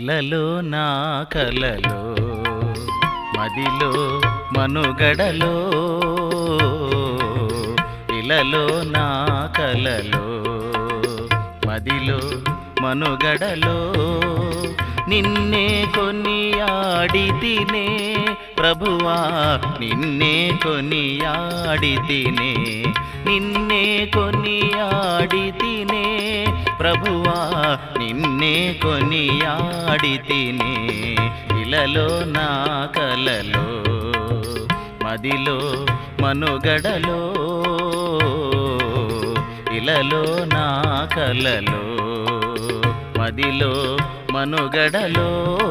ఇలలో నా కలలో మదిలో మనుగడలో ఇలలో నా కలలో మదిలో మనుగడలో నిన్నే కొనియాడి తినే ప్రభువా నిన్నే కొనియాడి తినే నిన్నే కొనియాడి తినే ప్రభువా నిన్నే కొనియాడి తినే ఇలలో నా కలలో మదిలో మనుగడలో ఇలలో నా కలలో మదిలో మనుగడలో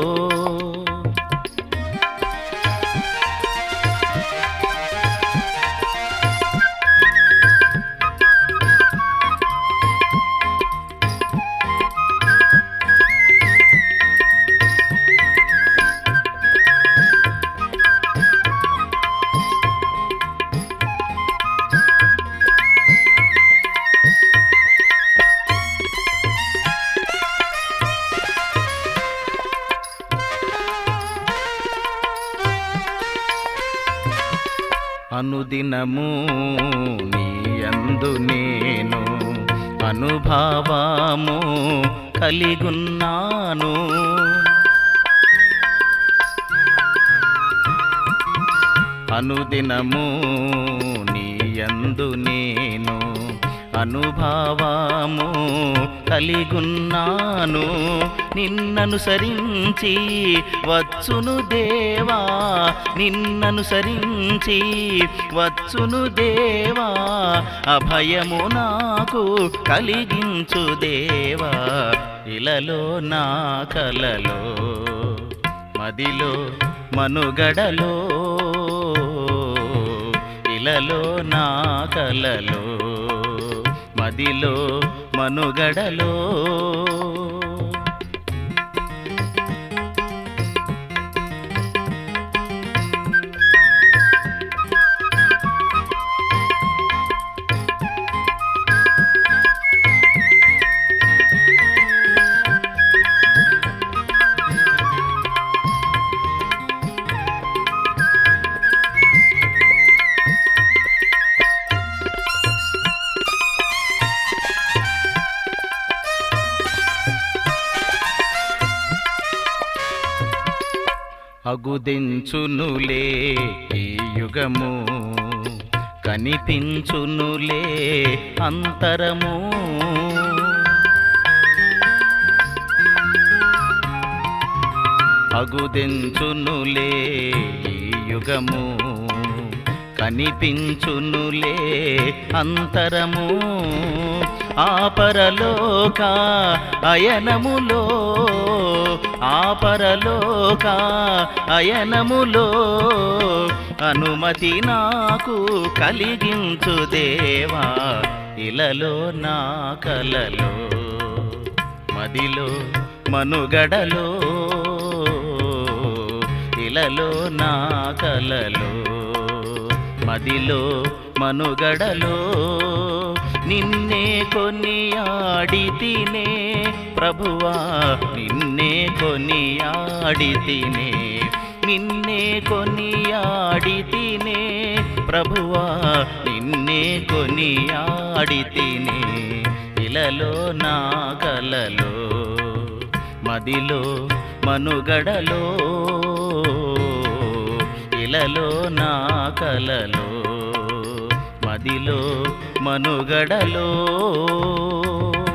అనుదినము నీ యందు నేను అనుభావము కలిగున్నాను అనుదినము నీ యందు నేను అనుభావము కలిగున్నాను నిన్ననుసరించి వచ్చును దేవా నిన్ననుసరించి వచ్చును దేవా అభయము నాకు కలిగించు దేవా ఇలలో నా కలలో మదిలో మనుగడలో ఇలలో నా కలలో మదిలో మనుగడలో అగుదించునులే ఈ యుగము కనిపించునులే అంతరము అగుదించునులే ఈ యుగము కనిపించునులే అంతరము ఆపరలోక అయనములో ఆపరలోక అయనములో అనుమతి నాకు కలిగించు దేవా ఇలలో నా కలలో మదిలో మనుగడలో ఇలలో నా కలలో మదిలో మనుగడలో నిన్నే కొనియాడి తినే ప్రభువా నిన్నే కొనియాడి తినే నిన్నే కొనియాడి తినే ప్రభువా నిన్నే కొనియాడి తినే ఇలలో నా కలలో మదిలో మనుగడలో ఇలలో నా కలలో మదిలో మనుగడలో